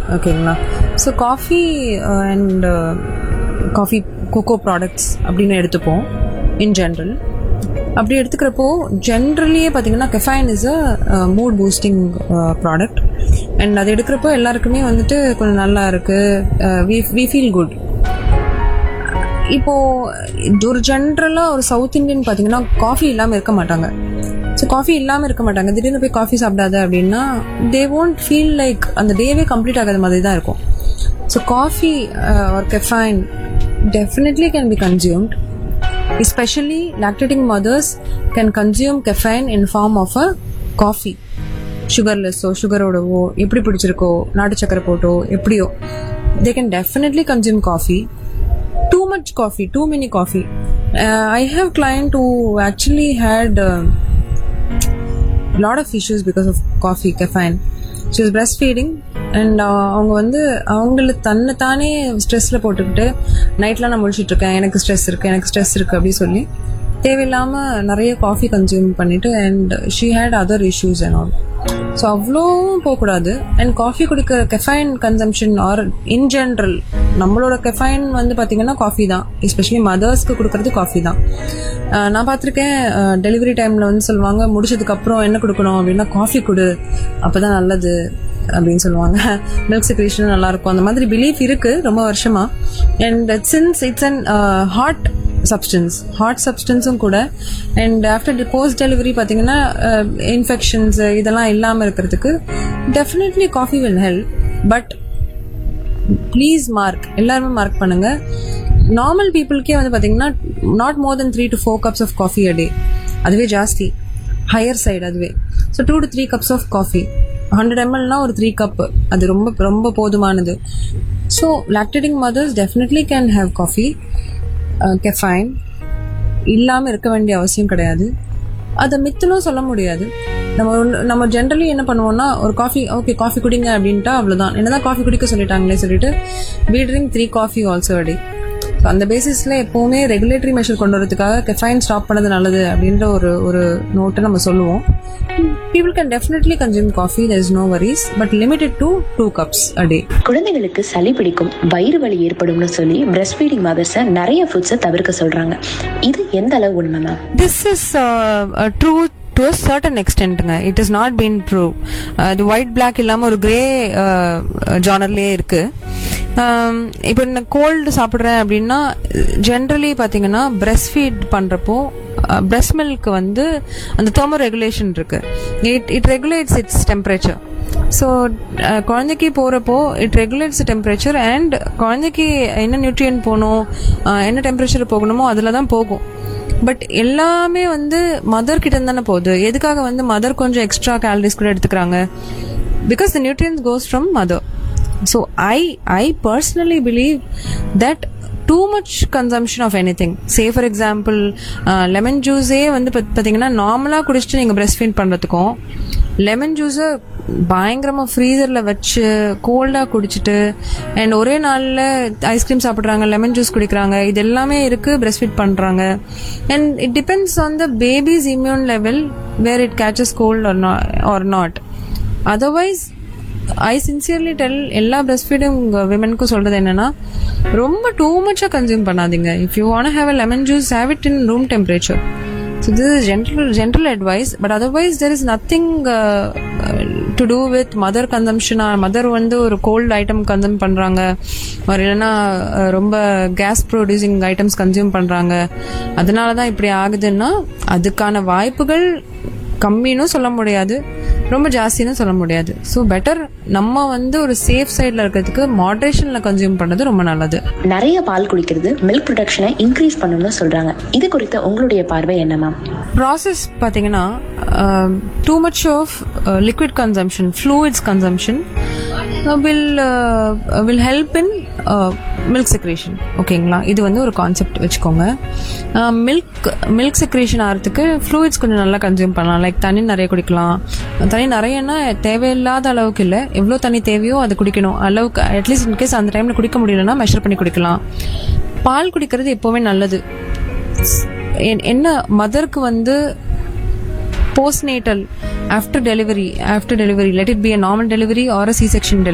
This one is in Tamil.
ஓகேங்களா so coffee and coffee cocoa products அப்படின்னு எடுத்துப்போம் இன் ஜென்ரல் அப்படி எடுத்துக்கிறப்போ ஜென்ரலியே பார்த்தீங்கன்னா caffeine is a mood boosting product and அது எடுக்கிறப்போ எல்லாருக்குமே வந்துட்டு கொஞ்சம் நல்லா இருக்கு வி ஃபீல் குட் இப்போ ஒரு ஜென்ரலாக ஒரு சவுத் இந்தியன் பார்த்தீங்கன்னா காஃபி இல்லாமல் இருக்க மாட்டாங்க ஸோ காஃபி இல்லாமல் இருக்க மாட்டாங்க திடீர்னு போய் காஃபி சாப்பிடாத அப்படின்னா தே won't ஃபீல் லைக் அந்த டேவே கம்ப்ளீட் ஆகாத மாதிரி தான் இருக்கும் so coffee or caffeine definitely can be consumed especially lactating mothers can consume caffeine in form of a coffee சுகர்லெஸ்ஸோ சுகரோடவோ எப்படி பிடிச்சிருக்கோ நாட்டு சக்கரை போட்டோ எப்படியோ they can definitely consume coffee too much coffee too many coffee I have client who actually had lot of issues because of coffee caffeine she is breast feeding and அவங்க வந்து அவங்களுக்கு தன்னை தானே ஸ்ட்ரெஸ்ல போட்டுக்கிட்டு நைட்லாம் நான் முழிச்சிட்டு இருக்கேன் எனக்கு ஸ்ட்ரெஸ் இருக்கு எனக்கு ஸ்ட்ரெஸ் இருக்கு அப்படி சொல்லி தேவையில்லாம நிறைய காஃபி கன்சியூம் பண்ணிட்டு and she had other issues and all so அவ்வளோவும் போகக்கூடாது அண்ட் காஃபி குடிக்கிற caffeine consumption or in general நம்மளோட கெஃபைன் வந்து பார்த்தீங்கன்னா காஃபி தான் எஸ்பெஷலி மதர்ஸ்க்கு கொடுக்கறது காஃபி தான் அஹ் நான் பார்த்துருக்கேன் டெலிவரி டைமில் வந்து சொல்லுவாங்க முடிச்சதுக்கு அப்புறம் என்ன கொடுக்கணும் அப்படின்னா காஃபி கொடு அப்பதான் நல்லது அப்படின்னு சொல்லுவாங்க மில்க் செக்ரேஷன் நல்லா இருக்கும் அந்த மாதிரி பிலீஃப் இருக்கு ரொம்ப வருஷமா and since it's an hot substance hot சப்ஸ்டன்ஸும் கூட அண்ட் ஆஃப்டர் போஸ்ட் டெலிவரி பார்த்தீங்கன்னா இன்ஃபெக்ஷன்ஸ் இதெல்லாம் இல்லாமல் இருக்கிறதுக்கு definitely coffee will help but please mark எல்லாருமே மார்க் பண்ணுங்க நார்மல் பீப்புளுக்கே வந்து பார்த்தீங்கன்னா not more then three to four cups of coffee a day அதுவே ஜாஸ்தி ஹையர் சைடு அதுவே so two to three cups of coffee hundred எம்எல்னா ஒரு த்ரீ கப் அது ரொம்ப ரொம்ப போதுமானது so lactating mothers definitely can have coffee caffeine இல்லாமல் இருக்க வேண்டிய அவசியம் கிடையாது அதை மித்தனும் சொல்ல முடியாது நம்ம ஒண்ணு- நம்ம ஜென்ரலி என்ன பண்ணுவோம்னா ஒரு காஃபி ஓகே காஃபி குடிங்க அப்படின்ட்டா அவ்வளோதான் என்னதான் காஃபி குடிக்க சொல்லிட்டாங்களே சொல்லிட்டு we drink three coffee also a day so அந்த பேசிஸ்ல எப்பவுமே ரெகுலேட்டரி மெஷர் கொண்டு வரதுக்காக கெஃபைன் ஸ்டாப் பண்ணது நல்லது அப்படின்ற ஒரு ஒரு நோட்டை நம்ம சொல்லுவோம் people can definitely consume coffee there is no worries but limited to two cups a day குழந்தைகளுக்கு சளி பிடிக்கும் வயிறு வலி ஏற்படும்னு சொல்லி பிரஸ்ட் ஃபீடிங் மதர்ஸை நிறைய ஃபுட்ஸை தவிர்க்க சொல்றாங்க இது எந்த அளவு உண்மை ma'am this is uh, uh, true to a certain extentங்க it has not been true அது ஒயிட் பிளாக் இல்லாம ஒரு கிரே ஜானர்லயே இருக்கு Um, இப்போ நான் கோல்டு சாப்பிட்றேன் அப்படின்னா ஜென்ரலி பார்த்தீங்கன்னா பிரஸ்ட் ஃபீட் பண்ணுறப்போ பிரஸ்ட் மில்க் வந்து அந்த தெர்மோ ரெகுலேஷன் இருக்கு it it regulates its temperature so குழந்தைக்கு போகிறப்போ இட் ரெகுலேட்ஸ் டெம்பரேச்சர் அண்ட் குழந்தைக்கு என்ன நியூட்ரியன் போகணும் அஹ், என்ன டெம்பரேச்சர் போகணுமோ அதில் தான் போகும் பட் எல்லாமே வந்து மதர் கிட்ட தானே போகுது எதுக்காக வந்து மதர் கொஞ்சம் எக்ஸ்ட்ரா கேலரிஸ் கூட எடுத்துக்கிறாங்க because the nutrients goes from mother so I I personally believe that too much consumption of any thing say for example lemon ஜூஸே வந்து பாத்- பார்த்தீங்கன்னா நார்மலாக குடிச்சிட்டு நீங்கள் பிரஸ்ட் ஃபீட் பண்ணுறதுக்கும் லெமன் ஜூஸை பயங்கரமாக ஃப்ரீசரில் வச்சு கோல்டாக குடிச்சிட்டு அண்ட் ஒரே நாளில் ஐஸ்கிரீம் சாப்பிட்றாங்க லெமன் ஜூஸ் குடிக்கிறாங்க இது எல்லாமே இருக்குது பிரஸ்ட் ஃபீட் பண்ணுறாங்க and it depends on the baby's immune level where it catches cold or or not otherwise I sincerely tell எல்லா பிரஸ்ட் ஃபீடிங் விமனுக்கும் சொல்றது என்னன்னா ரொம்ப டூ மச்சா கன்சியூம் பண்ணாதீங்க if you want have a lemon juice have it in room temperature so this is general general advice but otherwise there is nothing to do with mother consumption mother வந்து ஒரு கோல்டு ஐட்டம் கன்சூம் பண்றாங்க ஒரு இல்லைன்னா அஹ், ரொம்ப கேஸ் ப்ரொடியூசிங் ஐட்டம்ஸ் கன்சியூம் பண்றாங்க அதனால தான் இப்படி ஆகுதுன்னா அதுக்கான வாய்ப்புகள் கம்மின்னு சொல்ல முடியாது ரொம்ப ஜாஸ்தின்னு சொல்ல முடியாது ஸோ பெட்டர் நம்ம வந்து ஒரு சேஃப் சைடில் இருக்கிறதுக்கு மாட்ரேஷனில் கன்சியூம் பண்ணுறது ரொம்ப நல்லது நிறைய பால் குடிக்கிறது மில்க் ப்ரொடக்ஷனை இன்க்ரீஸ் பண்ணணும்னு சொல்றாங்க இது குறித்த உங்களுடைய பார்வை என்ன மேம் ப்ராசஸ் பார்த்தீங்கன்னா too much of liquid consumption fluids consumption will will help in milk secretion ஓகேங்களா இது வந்து ஒரு கான்செப்ட் வச்சுக்கோங்க மில்க் மில்க் செக்ரேஷன் ஆகிறதுக்கு ஃப்ளூயிட்ஸ் கொஞ்சம் நல்லா கன்சியூம் பண்ணலாம் லைக் தண்ணி நிறைய குடிக்கலாம் தண்ணி நிறையன்னா தேவையில்லாத அளவுக்கு இல்லை எவ்வளோ தண்ணி தேவையோ அது குடிக்கணும் அளவுக்கு அட்லீஸ்ட் இன்கேஸ் அந்த டைமில் குடிக்க முடியலன்னா மெஷர் பண்ணி குடிக்கலாம் பால் குடிக்கிறது எப்போவுமே நல்லது என்- என்ன மதருக்கு வந்து postnatal after delivery after delivery let it be a normal delivery or a c-section delivery